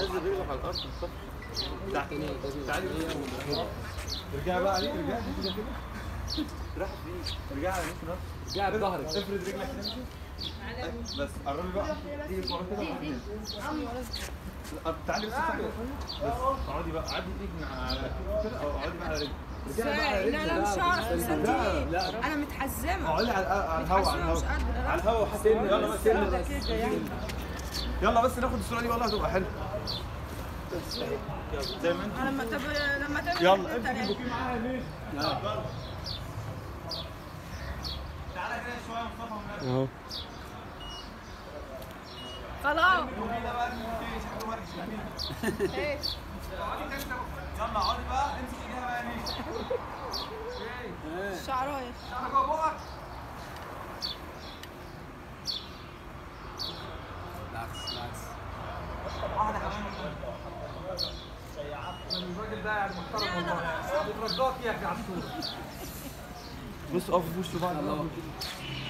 نزل رجلك على الارض بالظبط تعالي رجع بقى عليك رجع كده كده راح فين رجع على نفس نفس قاعد ظهرك افرد رجلك كده بس قربي بقى تيجي ورا كده وقربي. لا، تعالي بس تعالي بس اقعدي بقى عدي ايدك من على كده او اقعدي بقى على رجلك ازاي؟ لا لا مش هعرف انسان لا، دي انا متحزمه اقعدي على على الهواء على مش الهواء قادره على الهواء وحسن يلا بس كده كده يعني يلا بس ناخد الصوره دي والله هتبقى حلوه زي ما انت انا لما تب... لما تعمل يلا كده امسك تاني. البوكيه معاها يا ميش يلا تعالى كده شويه يا مصطفى اهو خلاص كده بقى مفيش حاجه وحشه ايه يلا اقعدي بقى امسك ايديها بقى يا ميش شعرايه تعالى جوه بقك بالعكس بالعكس واحده كمان الراجل ده يعني محترم والله بيترجاك يا اخي على الصوره بص اقف في وشه بعض